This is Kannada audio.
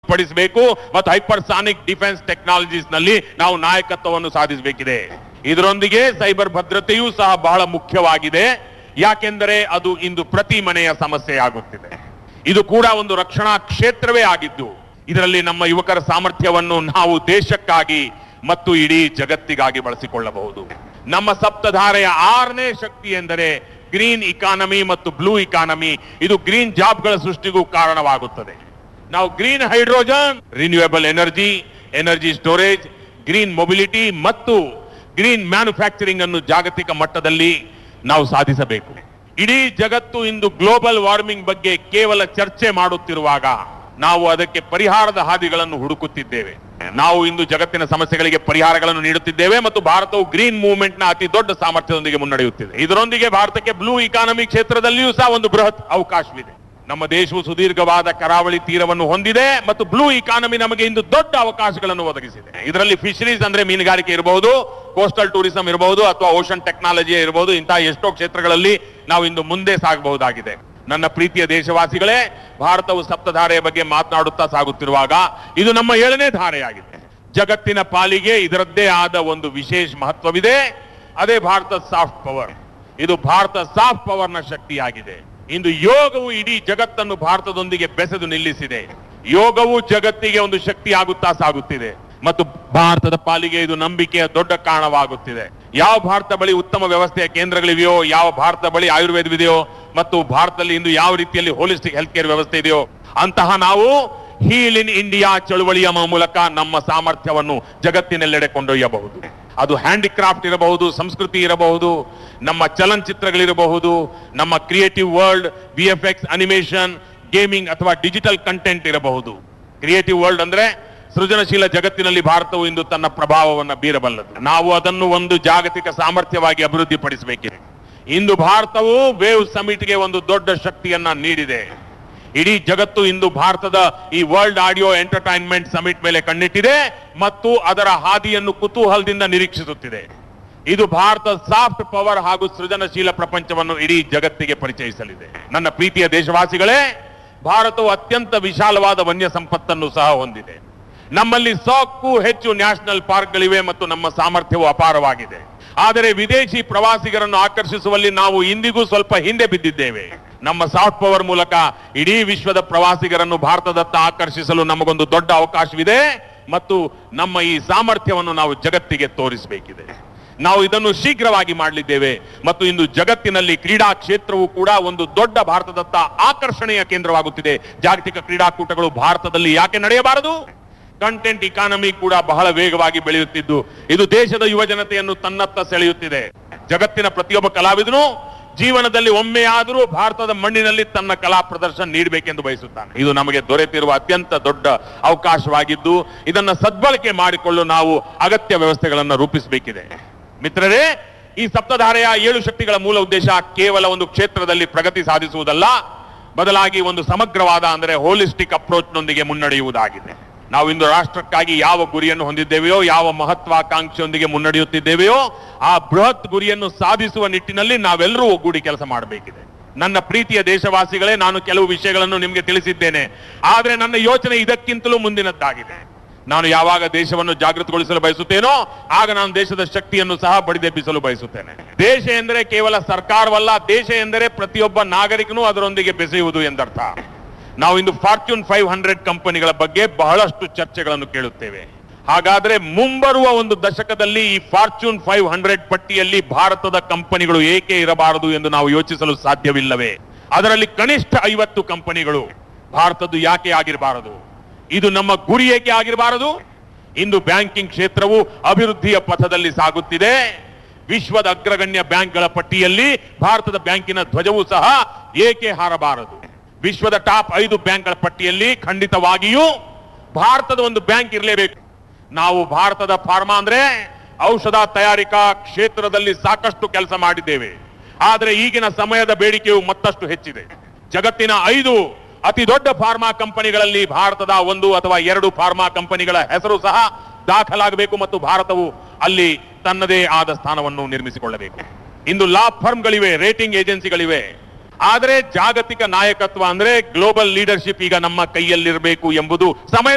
ಪಡಿಸಬೇಕು ಮತ್ತು ಹೈಪರ್ಸಾನಿಕ್ ಡಿಫೆನ್ಸ್ ಟೆಕ್ನಾಲಜೀಸ್ ನಲ್ಲಿ ನಾವು ನಾಯಕತ್ವವನ್ನು ಸಾಧಿಸಬೇಕಿದೆ ಇದರೊಂದಿಗೆ ಸೈಬರ್ ಭದ್ರತೆಯೂ ಸಹ ಬಹಳ ಮುಖ್ಯವಾಗಿದೆ ಯಾಕೆಂದರೆ ಅದು ಇಂದು ಪ್ರತಿ ಮನೆಯ ಸಮಸ್ಯೆ ಆಗುತ್ತಿದೆ ಇದು ಕೂಡ ಒಂದು ರಕ್ಷಣಾ ಕ್ಷೇತ್ರವೇ ಆಗಿದ್ದು ಇದರಲ್ಲಿ ನಮ್ಮ ಯುವಕರ ಸಾಮರ್ಥ್ಯವನ್ನು ನಾವು ದೇಶಕ್ಕಾಗಿ ಮತ್ತು ಇಡೀ ಜಗತ್ತಿಗಾಗಿ ಬಳಸಿಕೊಳ್ಳಬಹುದು ನಮ್ಮ ಸಪ್ತಧಾರೆಯ ಆರನೇ ಶಕ್ತಿ ಎಂದರೆ ಗ್ರೀನ್ ಇಕಾನಮಿ ಮತ್ತು ಬ್ಲೂ ಇಕಾನಮಿ ಇದು ಗ್ರೀನ್ ಜಾಬ್ಗಳ ಸೃಷ್ಟಿಗೂ ಕಾರಣವಾಗುತ್ತದೆ ನಾವು green hydrogen renewable energy energy storage green mobility ಮತ್ತು ಗ್ರೀನ್ ಮ್ಯಾನುಫ್ಯಾಕ್ಚರಿಂಗ್ ಅನ್ನು ಜಾಗತಿಕ ಮಟ್ಟದಲ್ಲಿ ನಾವು ಸಾಧಿಸಬೇಕು ಇಡೀ ಜಗತ್ತು ಇಂದು ಗ್ಲೋಬಲ್ ವಾರ್ಮಿಂಗ್ ಬಗ್ಗೆ ಕೇವಲ ಚರ್ಚೆ ಮಾಡುತ್ತಿರುವಾಗ ನಾವು ಅದಕ್ಕೆ ಪರಿಹಾರದ ಹಾದಿಗಳನ್ನು ಹುಡುಕುತ್ತಿದ್ದೇವೆ ನಾವು ಇಂದು ಜಗತ್ತಿನ ಸಮಸ್ಯೆಗಳಿಗೆ ಪರಿಹಾರಗಳನ್ನು ನೀಡುತ್ತಿದ್ದೇವೆ ಮತ್ತು ಭಾರತವು ಗ್ರೀನ್ ಮೂವ್ಮೆಂಟ್ ನ ಅತಿ ದೊಡ್ಡ ಸಾಮರ್ಥ್ಯದೊಂದಿಗೆ ಮುನ್ನಡೆಯುತ್ತಿದೆ ಇದರೊಂದಿಗೆ ಭಾರತಕ್ಕೆ ಬ್ಲೂ ಇಕಾನಮಿ ಕ್ಷೇತ್ರದಲ್ಲಿಯೂ ಸಹ ಒಂದು ಬೃಹತ್ ಅವಕಾಶವಿದೆ ನಮ್ಮ ದೇಶವು ಸುದೀರ್ಘವಾದ ಕರಾವಳಿ ತೀರವನ್ನು ಹೊಂದಿದೆ ಮತ್ತು ಬ್ಲೂ ಇಕಾನಮಿ ನಮಗೆ ಇಂದು ದೊಡ್ಡ ಅವಕಾಶಗಳನ್ನು ಒದಗಿಸಿದೆ ಇದರಲ್ಲಿ ಫಿಶರೀಸ್ ಅಂದ್ರೆ ಮೀನುಗಾರಿಕೆ ಇರಬಹುದು ಕೋಸ್ಟಲ್ ಟೂರಿಸಂ ಇರಬಹುದು ಅಥವಾ ಓಷನ್ ಟೆಕ್ನಾಲಜಿ ಇರಬಹುದು ಇಂತಹ ಎಷ್ಟೋ ಕ್ಷೇತ್ರಗಳಲ್ಲಿ ನಾವು ಇಂದು ಮುಂದೆ ಸಾಗಬಹುದಾಗಿದೆ ನನ್ನ ಪ್ರೀತಿಯ ದೇಶವಾಸಿಗಳೇ ಭಾರತವು ಸಪ್ತಧಾರೆಯ ಬಗ್ಗೆ ಮಾತನಾಡುತ್ತಾ ಸಾಗುತ್ತಿರುವಾಗ ಇದು ನಮ್ಮ ಏಳನೇ ಧಾರೆಯಾಗಿದೆ ಜಗತ್ತಿನ ಪಾಲಿಗೆ ಇದರದ್ದೇ ಆದ ಒಂದು ವಿಶೇಷ ಮಹತ್ವವಿದೆ ಅದೇ ಭಾರತ ಸಾಫ್ಟ್ ಪವರ್ ಇದು ಭಾರತ ಸಾಫ್ಟ್ ಪವರ್ನ ಶಕ್ತಿಯಾಗಿದೆ ಇಂದು ಯೋಗವು ಇಡೀ ಜಗತ್ತನ್ನು ಭಾರತದೊಂದಿಗೆ ಬೆಸೆದು ನಿಲ್ಲಿಸಿದೆ ಯೋಗವು ಜಗತ್ತಿಗೆ ಒಂದು ಶಕ್ತಿ ಆಗುತ್ತಾ ಸಾಗುತ್ತಿದೆ ಮತ್ತು ಭಾರತದ ಪಾಲಿಗೆ ಇದು ನಂಬಿಕೆಯ ದೊಡ್ಡ ಕಾರಣವಾಗುತ್ತಿದೆ ಯಾವ ಭಾರತ ಬಳಿ ಉತ್ತಮ ವ್ಯವಸ್ಥೆಯ ಕೇಂದ್ರಗಳಿವೆಯೋ ಯಾವ ಭಾರತ ಬಳಿ ಆಯುರ್ವೇದವಿದೆಯೋ ಮತ್ತು ಭಾರತದಲ್ಲಿ ಇಂದು ಯಾವ ರೀತಿಯಲ್ಲಿ ಹೋಲಿಸ್ಟಿಕ್ ಹೆಲ್ತ್ ಕೇರ್ ವ್ಯವಸ್ಥೆ ಇದೆಯೋ ಅಂತಹ ನಾವು ಹೀಲ್ ಇನ್ ಇಂಡಿಯಾ ಚಳುವಳಿಯ ಮೂಲಕ ನಮ್ಮ ಸಾಮರ್ಥ್ಯವನ್ನು ಜಗತ್ತಿನೆಲ್ಲೆಡೆ ಕೊಂಡೊಯ್ಯಬಹುದು ಅದು ಹ್ಯಾಂಡಿಕ್ರಾಫ್ಟ್ ಇರಬಹುದು ಸಂಸ್ಕೃತಿ ಇರಬಹುದು ನಮ್ಮ ಚಲನಚಿತ್ರಗಳಿರಬಹುದು ನಮ್ಮ creative world V F X animation gaming ಅಥವಾ ಡಿಜಿಟಲ್ ಕಂಟೆಂಟ್ ಇರಬಹುದು ಕ್ರಿಯೇಟಿವ್ ವರ್ಲ್ಡ್ ಅಂದ್ರೆ ಸೃಜನಶೀಲ ಜಗತ್ತಿನಲ್ಲಿ ಭಾರತವು ಇಂದು ತನ್ನ ಪ್ರಭಾವವನ್ನು ಬೀರಬಲ್ಲದು ನಾವು ಅದನ್ನು ಒಂದು ಜಾಗತಿಕ ಸಾಮರ್ಥ್ಯವಾಗಿ ಅಭಿವೃದ್ಧಿಪಡಿಸಬೇಕಿದೆ ಇಂದು ಭಾರತವು ವೇವ್ ಸಮಿಟ್ಗೆ ಒಂದು ದೊಡ್ಡ ಶಕ್ತಿಯನ್ನ ನೀಡಿದೆ ಇಡೀ ಜಗತ್ತು ಇಂದು ಭಾರತದ ಈ ವರ್ಲ್ಡ್ ಆಡಿಯೋ ಎಂಟರ್ಟೈನ್ಮೆಂಟ್ ಸಮಿಟ್ ಮೇಲೆ ಕಣ್ಣಿಟ್ಟಿದೆ ಮತ್ತು ಅದರ ಹಾದಿಯನ್ನು ಕುತೂಹಲದಿಂದ ನಿರೀಕ್ಷಿಸುತ್ತಿದೆ ಇದು ಭಾರತ ಸಾಫ್ಟ್ ಪವರ್ ಹಾಗೂ ಸೃಜನಶೀಲ ಪ್ರಪಂಚವನ್ನು ಇಡೀ ಜಗತ್ತಿಗೆ ಪರಿಚಯಿಸಲಿದೆ ನನ್ನ ಪ್ರೀತಿಯ ದೇಶವಾಸಿಗಳೇ ಭಾರತವು ಅತ್ಯಂತ ವಿಶಾಲವಾದ ವನ್ಯ ಸಂಪತ್ತನ್ನು ಸಹ ಹೊಂದಿದೆ ನಮ್ಮಲ್ಲಿ ಸಾಕ್ಕೂ ಹೆಚ್ಚು ನ್ಯಾಷನಲ್ ಪಾರ್ಕ್ಗಳಿವೆ ಮತ್ತು ನಮ್ಮ ಸಾಮರ್ಥ್ಯವು ಅಪಾರವಾಗಿದೆ ಆದರೆ ವಿದೇಶಿ ಪ್ರವಾಸಿಗರನ್ನು ಆಕರ್ಷಿಸುವಲ್ಲಿ ನಾವು ಇಂದಿಗೂ ಸ್ವಲ್ಪ ಹಿಂದೆ ಬಿದ್ದಿದ್ದೇವೆ ನಮ್ಮ ಸಾಫ್ಟ್ ಪವರ್ ಮೂಲಕ ಇಡೀ ವಿಶ್ವದ ಪ್ರವಾಸಿಗರನ್ನು ಭಾರತದತ್ತ ಆಕರ್ಷಿಸಲು ನಮಗೊಂದು ದೊಡ್ಡ ಅವಕಾಶವಿದೆ ಮತ್ತು ನಮ್ಮ ಈ ಸಾಮರ್ಥ್ಯವನ್ನು ನಾವು ಜಗತ್ತಿಗೆ ತೋರಿಸಬೇಕಿದೆ ನಾವು ಇದನ್ನು ಶೀಘ್ರವಾಗಿ ಮಾಡಲಿದ್ದೇವೆ ಮತ್ತು ಇಂದು ಜಗತ್ತಿನಲ್ಲಿ ಕ್ರೀಡಾ ಕ್ಷೇತ್ರವು ಕೂಡ ಒಂದು ದೊಡ್ಡ ಭಾರತದತ್ತ ಆಕರ್ಷಣೆಯ ಕೇಂದ್ರವಾಗುತ್ತಿದೆ ಜಾಗತಿಕ ಕ್ರೀಡಾಕೂಟಗಳು ಭಾರತದಲ್ಲಿ ಯಾಕೆ ನಡೆಯಬಾರದು ಕಂಟೆಂಟ್ ಇಕಾನಮಿ ಕೂಡ ಬಹಳ ವೇಗವಾಗಿ ಬೆಳೆಯುತ್ತಿದ್ದು ಇದು ದೇಶದ ಯುವ ಜನತೆಯನ್ನು ತನ್ನತ್ತ ಸೆಳೆಯುತ್ತಿದೆ ಜಗತ್ತಿನ ಪ್ರತಿಯೊಬ್ಬ ಕಲಾವಿದನು ಜೀವನದಲ್ಲಿ ಒಮ್ಮೆಯಾದರೂ ಭಾರತದ ಮಣ್ಣಿನಲ್ಲಿ ತನ್ನ ಕಲಾ ಪ್ರದರ್ಶನ ನೀಡಬೇಕೆಂದು ಬಯಸುತ್ತಾನೆ ಇದು ನಮಗೆ ದೊರೆತಿರುವ ಅತ್ಯಂತ ದೊಡ್ಡ ಅವಕಾಶವಾಗಿದ್ದು ಇದನ್ನ ಸದ್ಬಳಕೆ ಮಾಡಿಕೊಳ್ಳಲು ನಾವು ಅಗತ್ಯ ವ್ಯವಸ್ಥೆಗಳನ್ನು ರೂಪಿಸಬೇಕಿದೆ ಮಿತ್ರರೇ ಈ ಸಪ್ತಧಾರೆಯ ಏಳು ಶಕ್ತಿಗಳ ಮೂಲ ಉದ್ದೇಶ ಕೇವಲ ಒಂದು ಕ್ಷೇತ್ರದಲ್ಲಿ ಪ್ರಗತಿ ಸಾಧಿಸುವುದಲ್ಲ ಬದಲಾಗಿ ಒಂದು ಸಮಗ್ರವಾದ ಅಂದರೆ ಹೋಲಿಸ್ಟಿಕ್ ಅಪ್ರೋಚ್ನೊಂದಿಗೆ ಮುನ್ನಡೆಯುವುದಾಗಿದೆ ನಾವು ಇಂದು ರಾಷ್ಟ್ರಕ್ಕಾಗಿ ಯಾವ ಗುರಿಯನ್ನು ಹೊಂದಿದ್ದೇವೆಯೋ ಯಾವ ಮಹತ್ವಾಕಾಂಕ್ಷೆಯೊಂದಿಗೆ ಮುನ್ನಡೆಯುತ್ತಿದ್ದೇವೆಯೋ ಆ ಬೃಹತ್ ಗುರಿಯನ್ನು ಸಾಧಿಸುವ ನಿಟ್ಟಿನಲ್ಲಿ ನಾವೆಲ್ಲರೂ ಒಗ್ಗೂಡಿ ಕೆಲಸ ಮಾಡಬೇಕಿದೆ ನನ್ನ ಪ್ರೀತಿಯ ದೇಶವಾಸಿಗಳೇ ನಾನು ಕೆಲವು ವಿಷಯಗಳನ್ನು ನಿಮಗೆ ತಿಳಿಸಿದ್ದೇನೆ ಆದರೆ ನನ್ನ ಯೋಚನೆ ಇದಕ್ಕಿಂತಲೂ ಮುಂದಿನದ್ದಾಗಿದೆ ನಾನು ಯಾವಾಗ ದೇಶವನ್ನು ಜಾಗೃತಗೊಳಿಸಲು ಬಯಸುತ್ತೇನೋ ಆಗ ನಾನು ದೇಶದ ಶಕ್ತಿಯನ್ನು ಸಹ ಬಡಿದೆಬ್ಬಿಸಲು ಬಯಸುತ್ತೇನೆ ದೇಶ ಎಂದರೆ ಕೇವಲ ಸರ್ಕಾರವಲ್ಲ ದೇಶ ಎಂದರೆ ಪ್ರತಿಯೊಬ್ಬ ನಾಗರಿಕನೂ ಅದರೊಂದಿಗೆ ಬೆಸೆಯುವುದು ಎಂದರ್ಥ ನಾವು ಇಂದು ಫಾರ್ಚೂನ್ ಫೈವ್ ಹಂಡ್ರೆಡ್ ಕಂಪನಿಗಳ ಬಗ್ಗೆ ಬಹಳಷ್ಟು ಚರ್ಚೆಗಳನ್ನು ಕೇಳುತ್ತೇವೆ ಹಾಗಾದ್ರೆ ಮುಂಬರುವ ಒಂದು ದಶಕದಲ್ಲಿ ಈ ಫಾರ್ಚೂನ್ ಫೈವ್ ಹಂಡ್ರೆಡ್ ಪಟ್ಟಿಯಲ್ಲಿ ಭಾರತದ ಕಂಪನಿಗಳು ಏಕೆ ಇರಬಾರದು ಎಂದು ನಾವು ಯೋಚಿಸಲು ಸಾಧ್ಯವಿಲ್ಲವೇ ಅದರಲ್ಲಿ ಕನಿಷ್ಠ ಐವತ್ತು ಕಂಪನಿಗಳು ಭಾರತದ್ದು ಯಾಕೆ ಆಗಿರಬಾರದು ಇದು ನಮ್ಮ ಗುರಿ ಏಕೆ ಆಗಿರಬಾರದು ಇಂದು ಬ್ಯಾಂಕಿಂಗ್ ಕ್ಷೇತ್ರವು ಅಭಿವೃದ್ಧಿಯ ಪಥದಲ್ಲಿ ಸಾಗುತ್ತಿದೆ ವಿಶ್ವದ ಅಗ್ರಗಣ್ಯ ಬ್ಯಾಂಕ್ಗಳ ಪಟ್ಟಿಯಲ್ಲಿ ಭಾರತದ ಬ್ಯಾಂಕಿನ ಧ್ವಜವೂ ಸಹ ಏಕೆ ಹಾರಬಾರದು ವಿಶ್ವದ ಟಾಪ್ ಐದು ಬ್ಯಾಂಕ್ಗಳ ಪಟ್ಟಿಯಲ್ಲಿ ಖಂಡಿತವಾಗಿಯೂ ಭಾರತದ ಒಂದು ಬ್ಯಾಂಕ್ ಇರಲೇಬೇಕು ನಾವು ಭಾರತದ ಫಾರ್ಮಾ ಅಂದ್ರೆ ಔಷಧ ತಯಾರಿಕಾ ಕ್ಷೇತ್ರದಲ್ಲಿ ಸಾಕಷ್ಟು ಕೆಲಸ ಮಾಡಿದ್ದೇವೆ ಆದರೆ ಈಗಿನ ಸಮಯದ ಬೇಡಿಕೆಯು ಮತ್ತಷ್ಟು ಹೆಚ್ಚಿದೆ ಜಗತ್ತಿನ ಐದು ಅತಿ ದೊಡ್ಡ ಫಾರ್ಮಾ ಕಂಪನಿಗಳಲ್ಲಿ ಭಾರತದ ಒಂದು ಅಥವಾ ಎರಡು ಫಾರ್ಮಾ ಕಂಪನಿಗಳ ಹೆಸರು ಸಹ ದಾಖಲಾಗಬೇಕು ಮತ್ತು ಭಾರತವು ಅಲ್ಲಿ ತನ್ನದೇ ಆದ ಸ್ಥಾನವನ್ನು ನಿರ್ಮಿಸಿಕೊಳ್ಳಬೇಕು ಇಂದು ಲಾ ಫರ್ಮ್ಗಳಿವೆ ರೇಟಿಂಗ್ ಏಜೆನ್ಸಿಗಳಿವೆ ಆದರೆ ಜಾಗತಿಕ ನಾಯಕತ್ವ ಅಂದ್ರೆ ಗ್ಲೋಬಲ್ ಲೀಡರ್ಶಿಪ್ ಈಗ ನಮ್ಮ ಕೈಯಲ್ಲಿರಬೇಕು ಎಂಬುದು ಸಮಯ